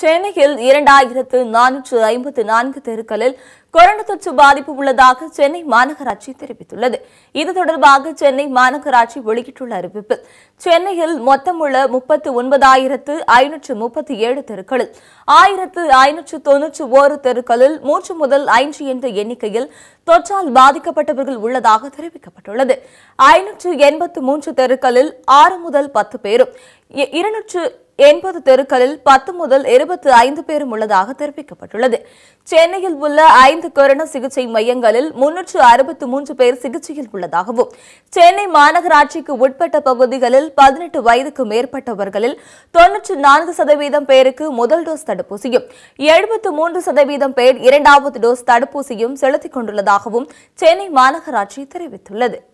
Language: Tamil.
சென்னையில் இரண்டாயிரத்து நானூற்று ஐம்பத்து நான்கு தெருக்களில் கொரோனா தொற்று பாதிப்பு உள்ளதாக சென்னை மாநகராட்சி தெரிவித்துள்ளது இது தொடர்பாக சென்னை மாநகராட்சி வெளியிட்டுள்ள அறிவிப்பில் சென்னையில் மொத்தமுள்ள முப்பத்து ஒன்பதாயிரத்து ஐநூற்று முப்பத்தி ஏழு தெருக்களில் ஆயிரத்து ஐநூற்று தொன்னூற்று ஓரு தெருக்களில் மூன்று முதல் ஐந்து என்ற எண்ணிக்கையில் தொற்றால் பாதிக்கப்பட்டவர்கள் உள்ளதாக தெரிவிக்கப்பட்டுள்ளது ஐநூற்று எண்பத்து மூன்று தெருக்களில் ஆறு முதல் பத்து பேரும் இ- இருநூற்று எண்பது தெருக்களில் பத்து முதல் இருபத்தி ஐந்து பேரும் உள்ளதாக தெரிவிக்கப்பட்டுள்ளது சென்னையில் உள்ள ஐந்து கொரோனா சிகிச்சை மையங்களில் முன்னூற்று அறுபத்து மூன்று பேர் சிகிச்சையில் உள்ளதாகவும் சென்னை மாநகராட்சிக்கு உட்பட்ட பகுதிகளில் பதினெட்டு வயதுக்கு மேற்பட்டவர்களில் தொன்னூற்று நான்கு சதவீதம் பேருக்கு முதல் டோஸ் தடுப்பூசியும் எழுபத்து மூன்று சதவீதம் பேர் இரண்டாவது டோஸ் தடுப்பூசியும் செலுத்திக் கொண்டுள்ளதாகவும் சென்னை மாநகராட்சி தெரிவித்துள்ளது